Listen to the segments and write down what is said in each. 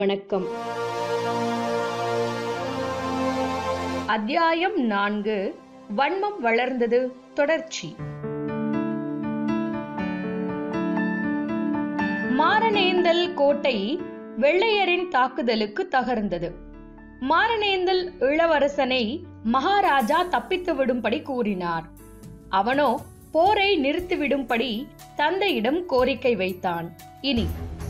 வணக்கம் அத்தியாயம் நான்கு வன்மம் வளர்ந்தது தொடர்ச்சி மாரணேந்தல் கோட்டை வெள்ளையரின் தாக்குதலுக்கு தகர்ந்தது மாரணேந்தல் இளவரசனை மகாராஜா தப்பித்து விடும்படி கூறினார் அவனோ போரை நிறுத்திவிடும்படி தந்தையிடம் கோரிக்கை வைத்தான் இனி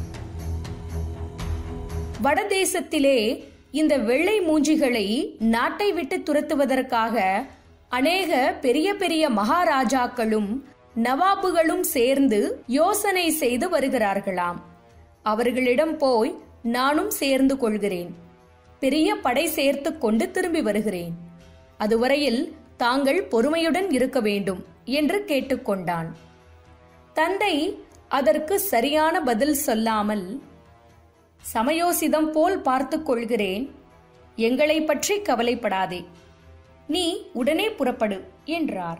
வடதேசத்திலே இந்த வெள்ளை மூஞ்சிகளை நாட்டை விட்டு துரத்துவதற்காக அநேக பெரிய பெரிய மகாராஜாக்களும் நவாபுகளும் சேர்ந்து யோசனை செய்து வருகிறார்களாம் அவர்களிடம் போய் நானும் சேர்ந்து கொள்கிறேன் பெரிய படை சேர்த்து கொண்டு திரும்பி வருகிறேன் அதுவரையில் தாங்கள் பொறுமையுடன் இருக்க வேண்டும் என்று கேட்டுக்கொண்டான் தந்தை அதற்கு சரியான பதில் சொல்லாமல் சமயோசிதம் போல் பார்த்துக் கொள்கிறேன் எங்களை பற்றி கவலைப்படாதே நீ உடனே புறப்படு என்றார்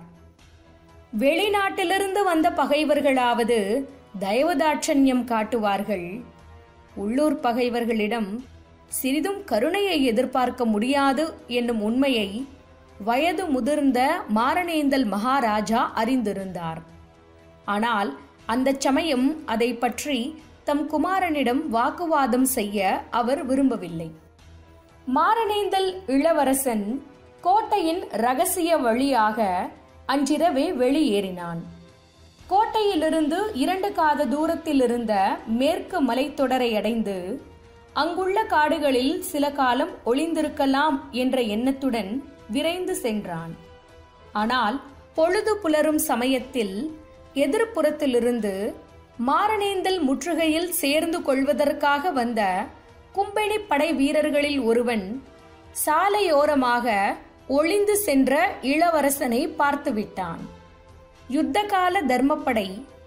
வெளிநாட்டிலிருந்து வந்த பகைவர்களாவது தயவதாட்சண்யம் காட்டுவார்கள் உள்ளூர் பகைவர்களிடம் சிறிதும் கருணையை எதிர்பார்க்க முடியாது என்னும் உண்மையை வயது முதிர்ந்த மாரணேந்தல் மகாராஜா அறிந்திருந்தார் ஆனால் அந்தச் சமயம் அதை பற்றி தம் குமாரனிடம் வாக்குவாதம் செய்ய அவர் விரும்பவில்லை மாரணேந்தல் இளவரசன் கோட்டையின் ரகசிய வழியாக அன்றிரவே வெளியேறினான் கோட்டையிலிருந்து இரண்டு காத தூரத்தில் இருந்த மேற்கு மலைத்தொடரை அடைந்து அங்குள்ள காடுகளில் சில காலம் ஒளிந்திருக்கலாம் என்ற எண்ணத்துடன் விரைந்து சென்றான் ஆனால் பொழுது புலரும் சமயத்தில் எதிர்ப்புறத்திலிருந்து மாரணேந்தல் முற்றுகையில் சேர்ந்து கொள்வதற்காக வந்த கும்பெனி படை வீரர்களில் ஒருவன் சாலையோரமாக ஒளிந்து சென்ற இளவரசனை பார்த்துவிட்டான் யுத்தகால தர்மப்படை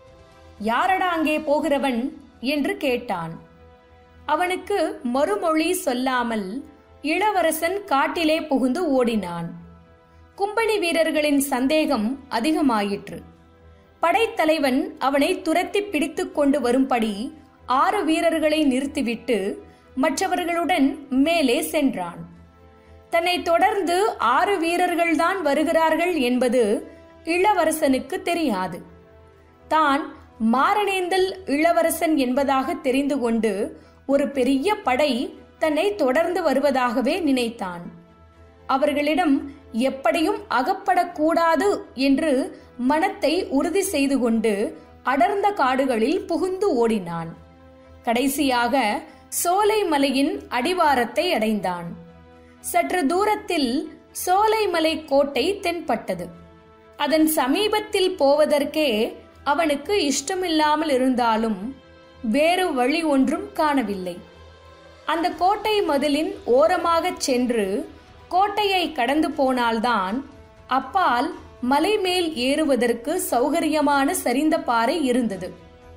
யாரடா அங்கே போகிறவன் என்று கேட்டான் அவனுக்கு மறுமொழி சொல்லாமல் இளவரசன் காட்டிலே புகுந்து ஓடினான் கும்பனி வீரர்களின் சந்தேகம் அதிகமாயிற்று படைத்தலைவன் அவனை துரத்தி பிடித்துக் கொண்டு வரும்படி ஆறு வீரர்களை நிறுத்திவிட்டு மற்றவர்களுடன் மேலே சென்றான் தன்னை தொடர்ந்து ஆறு வீரர்கள்தான் வருகிறார்கள் என்பது இளவரசனுக்கு தெரியாது தான் மாரணேந்தல் இளவரசன் என்பதாக தெரிந்து கொண்டு ஒரு பெரிய படை தன்னை தொடர்ந்து வருவதாகவே நினைத்தான் அவர்களிடம் எப்படியும் அகப்படக்கூடாது என்று மனத்தை உறுதி செய்து கொண்டு அடர்ந்த காடுகளில் புகுந்து ஓடினான் கடைசியாக சோலைமலையின் அடிவாரத்தை அடைந்தான் சற்று தூரத்தில் சோலைமலை கோட்டை தென்பட்டது அதன் சமீபத்தில் போவதற்கே அவனுக்கு இஷ்டமில்லாமல் இருந்தாலும் வேறு வழி ஒன்றும் காணவில்லை அந்த கோட்டை மதிலின் ஓரமாகச் சென்று கோட்டையை கடந்து போனால்தான் அப்பால் மலை மேல் ஏறுவதற்கு சௌகரியமான சரிந்த பாறை இருந்தது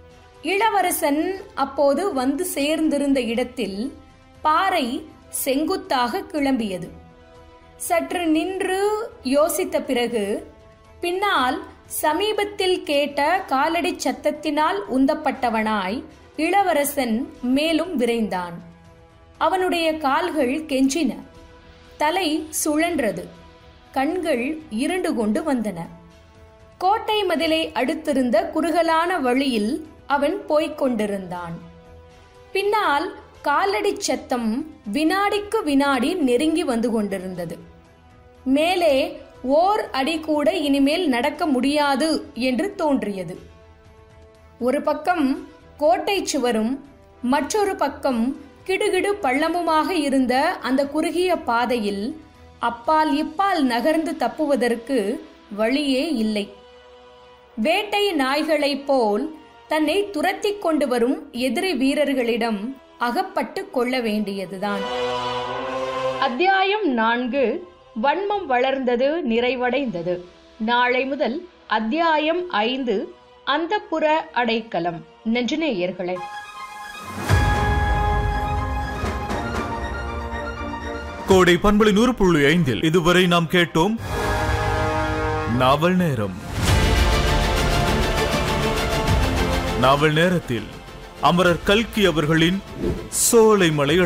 இளவரசன் அப்போது வந்து சேர்ந்திருந்த இடத்தில் பாறை செங்குத்தாக கிளம்பியது சற்று நின்று யோசித்த பிறகு பின்னால் சமீபத்தில் கேட்ட காலடி சத்தத்தினால் உந்தப்பட்டவனாய் இளவரசன் மேலும் விரைந்தான் அவனுடைய கால்கள் கெஞ்சின தலை சுழன்றது கண்கள் இருண்டு கொண்டு வந்தன கோட்டை மதிலை அடுத்திருந்த குறுகலான வழியில் அவன் போய்க் கொண்டிருந்தான் பின்னால் காலடி சத்தம் வினாடிக்கு வினாடி நெருங்கி வந்து கொண்டிருந்தது மேலே ஓர் அடி கூட இனிமேல் நடக்க முடியாது என்று தோன்றியது ஒரு பக்கம் கோட்டை சுவரும் மற்றொரு பக்கம் கிடுகிடு பள்ளமுமாக இருந்த அந்த குறுகிய பாதையில் அப்பால் இப்பால் நகர்ந்து தப்புவதற்கு வழியே இல்லை வேட்டை நாய்களைப் போல் தன்னை துரத்தி கொண்டு வரும் எதிரி வீரர்களிடம் அகப்பட்டு கொள்ள வேண்டியதுதான் அத்தியாயம் நான்கு வன்மம் வளர்ந்தது நிறைவடைந்தது நாளை முதல் அத்தியாயம் ஐந்து அந்தப்புற அடைக்கலம் நெஞ்சநேயர்களே கோடை பண்பலை நூறு புள்ளி ஐந்தில் இதுவரை நாம் கேட்டோம் நாவல் நேரம் நாவல் நேரத்தில் அமரர் கல்கி அவர்களின் சோலைமலை